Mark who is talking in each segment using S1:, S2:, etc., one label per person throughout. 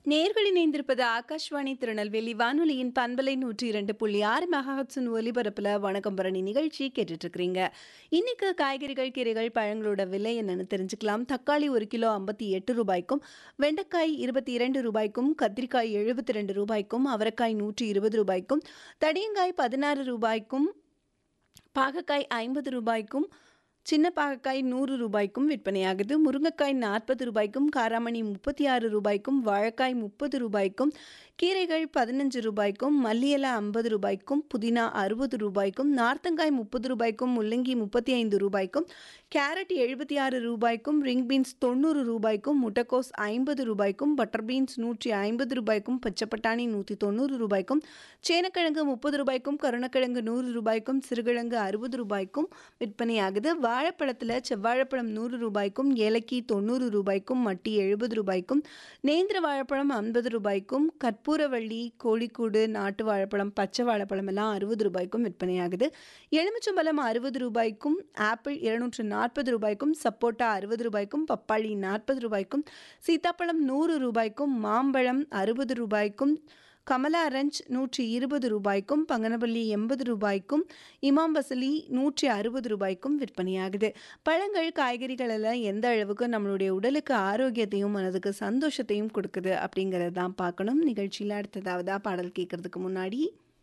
S1: நேர்கள் இணைந்திருப்பது ஆகாஷ்வாணி திருநெல்வேலி வானொலியின் பண்பலை நூற்றி இரண்டு புள்ளி ஆறு மெகாஹட்ஸின் ஒலிபரப்புல வணக்கம் பரணி நிகழ்ச்சி கேட்டுட்டு இருக்கிறீங்க இன்னைக்கு காய்கறிகள் கீரைகள் பழங்களோட விலை என்னன்னு தெரிஞ்சுக்கலாம் தக்காளி ஒரு கிலோ ஐம்பத்தி எட்டு ரூபாய்க்கும் வெண்டைக்காய் இருபத்தி இரண்டு ரூபாய்க்கும் கத்திரிக்காய் எழுபத்தி ரெண்டு ரூபாய்க்கும் அவரைக்காய் நூற்றி இருபது ரூபாய்க்கும் தடியங்காய் பதினாறு ரூபாய்க்கும் பாகக்காய் ஐம்பது ரூபாய்க்கும் சின்ன பாகக்காய் நூறு ரூபாய்க்கும் விற்பனையாகுது முருங்கைக்காய் நாற்பது ரூபாய்க்கும் காராமணி முப்பத்தி ஆறு ரூபாய்க்கும் வாழைக்காய் முப்பது ரூபாய்க்கும் கீரைகள் பதினஞ்சு ரூபாய்க்கும் மல்லியலை ஐம்பது ரூபாய்க்கும் புதினா அறுபது ரூபாய்க்கும் நார்த்தங்காய் முப்பது ரூபாய்க்கும் முள்ளங்கி முப்பத்தி ஐந்து ரூபாய்க்கும் கேரட் எழுபத்தி ஆறு ரூபாய்க்கும் ரிங் பீன்ஸ் தொண்ணூறு ரூபாய்க்கும் முட்டைக்கோஸ் ஐம்பது ரூபாய்க்கும் பட்டர் பீன்ஸ் நூற்றி ஐம்பது ரூபாய்க்கும் பச்சைப்பட்டாணி நூற்றி தொண்ணூறு ரூபாய்க்கும் சேனக்கிழங்கு முப்பது ரூபாய்க்கும் கருணக்கிழங்கு நூறு ரூபாய்க்கும் சிறுகிழங்கு அறுபது ரூபாய்க்கும் விற்பனையாகுது வாழைப்பழத்தில் செவ்வாழைப்பழம் நூறு ரூபாய்க்கும் ஏலக்கி தொண்ணூறு ரூபாய்க்கும் மட்டி எழுபது ரூபாய்க்கும் நேந்திர வாழைப்பழம் ஐம்பது ரூபாய்க்கும் கற்பூரவள்ளி கோழிக்கூடு நாட்டு வாழைப்பழம் பச்சை வாழைப்பழம் எல்லாம் அறுபது ரூபாய்க்கும் விற்பனையாகுது எலுமிச்சம்பழம் அறுபது ரூபாய்க்கும் ஆப்பிள் இருநூற்று நாற்பது ரூபாய்க்கும் சப்போட்டா அறுபது ரூபாய்க்கும் பப்பாளி நாற்பது ரூபாய்க்கும் சீத்தாப்பழம் நூறு ரூபாய்க்கும் மாம்பழம் அறுபது ரூபாய்க்கும் கமலா ரஞ்ச் நூற்றி இருபது ரூபாய்க்கும் பங்கனப்பள்ளி எண்பது ரூபாய்க்கும் இமாம் பசலி நூற்றி அறுபது ரூபாய்க்கும் விற்பனையாகுது பழங்கள் காய்கறிகள் எல்லாம் எந்த அளவுக்கு நம்மளுடைய உடலுக்கு ஆரோக்கியத்தையும் மனதுக்கு சந்தோஷத்தையும் கொடுக்குது அப்படிங்கிறத தான் பார்க்கணும் நிகழ்ச்சியில் அடுத்ததாவதா பாடல் கேட்கறதுக்கு முன்னாடி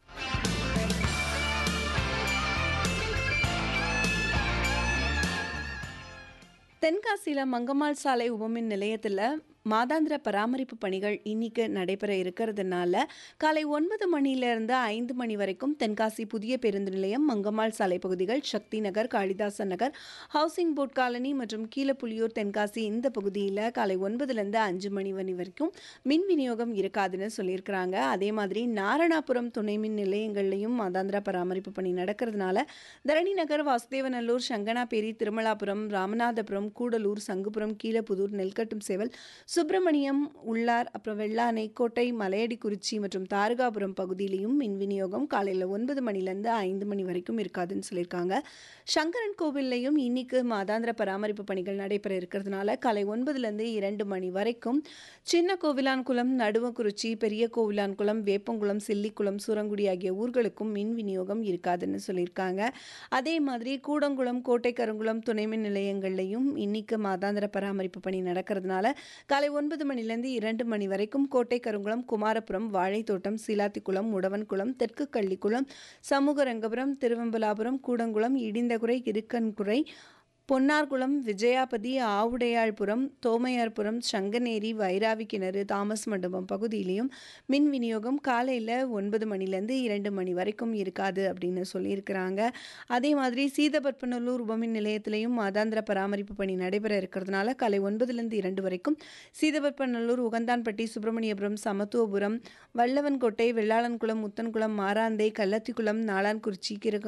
S1: தென்காசியில் மங்கம்மாள் சாலை உபமின் நிலையத்தில் மாதாந்திர பராமரிப்பு பணிகள் இன்னைக்கு நடைபெற இருக்கிறதுனால காலை ஒன்பது மணியிலிருந்து ஐந்து மணி வரைக்கும் தென்காசி புதிய பேருந்து நிலையம் மங்கம்மாள் சாலை பகுதிகள் Sakthi Nagar Kalidasan Nagar housing board colony மற்றும் கீழப்புலியூர் தென்காசி இந்த பகுதியில் காலை ஒன்பதுலேருந்து அஞ்சு மணி மணி வரைக்கும் மின் விநியோகம் இருக்காதுன்னு சொல்லியிருக்கிறாங்க அதே மாதிரி நாரணாபுரம் துணை மின் நிலையங்கள்லையும் மாதாந்திர பராமரிப்பு பணி நடக்கிறதுனால தரணி நகர் வாசுதேவநல்லூர் சங்கனாபேரி திருமலாபுரம் ராமநாதபுரம் கூடலூர் சங்குபுரம் கீழப்புதூர் நெல்கட்டும் சேவல் சுப்பிரமணியம் உள்ளார் அப்புறம் வெள்ளானை கோட்டை மலையடிக்குறிச்சி மற்றும் தாரகாபுரம் பகுதியிலையும் மின் விநியோகம் காலையில் ஒன்பது மணிலேருந்து ஐந்து மணி வரைக்கும் இருக்காதுன்னு சொல்லியிருக்காங்க சங்கரன் கோவில்லையும் இன்னைக்கு மாதாந்திர பராமரிப்பு பணிகள் நடைபெற இருக்கிறதுனால காலை ஒன்பதுலேருந்து இரண்டு மணி வரைக்கும் சின்ன கோவிலான்குளம் நடுவக்குறிச்சி பெரிய கோவிலான்குளம் வேப்பங்குளம் சில்லிக்குளம் சூரங்குடி ஆகிய ஊர்களுக்கும் மின் விநியோகம் இருக்காதுன்னு சொல்லியிருக்காங்க அதே மாதிரி கூடங்குளம் கோட்டைக்கருங்குளம் துணைமின் நிலையங்கள்லையும் இன்னைக்கு மாதாந்திர பராமரிப்பு பணி நடக்கிறதுனால காலை ஒன்பது மணிலேருந்து இரண்டு மணி வரைக்கும் கோட்டை கருங்குளம் குமாரபுரம் வாழைத்தோட்டம் சிலாத்திக்குளம் உடவன்குளம் தெற்கு கள்ளிக்குளம் சமூகரங்கபுரம் திருவம்பலாபுரம் கூடங்குளம் இடிந்தகுறை இருக்கன்குறை பொன்னார்குளம் விஜயாபதி ஆவுடையாள்புரம் தோமையார்புரம் சங்கநேரி வைராவி கிணறு தாமஸ் மண்டபம் பகுதியிலையும் மின் விநியோகம் காலையில் ஒன்பது மணிலேருந்து இரண்டு மணி வரைக்கும் இருக்காது அப்படின்னு சொல்லியிருக்கிறாங்க அதே மாதிரி சீதபற்பநல்லூர் உபமின் நிலையத்திலையும் மாதாந்திர பராமரிப்பு பணி நடைபெற இருக்கிறதுனால காலை ஒன்பதுலேருந்து இரண்டு வரைக்கும் சீதபற்பநல்லூர் உகந்தான்பட்டி சுப்பிரமணியபுரம் சமத்துவபுரம் வல்லவன்கோட்டை வெள்ளாளன்குளம் முத்தன்குளம் மாராந்தை கள்ளத்திக்குளம் நாளான்குறிச்சி கிரக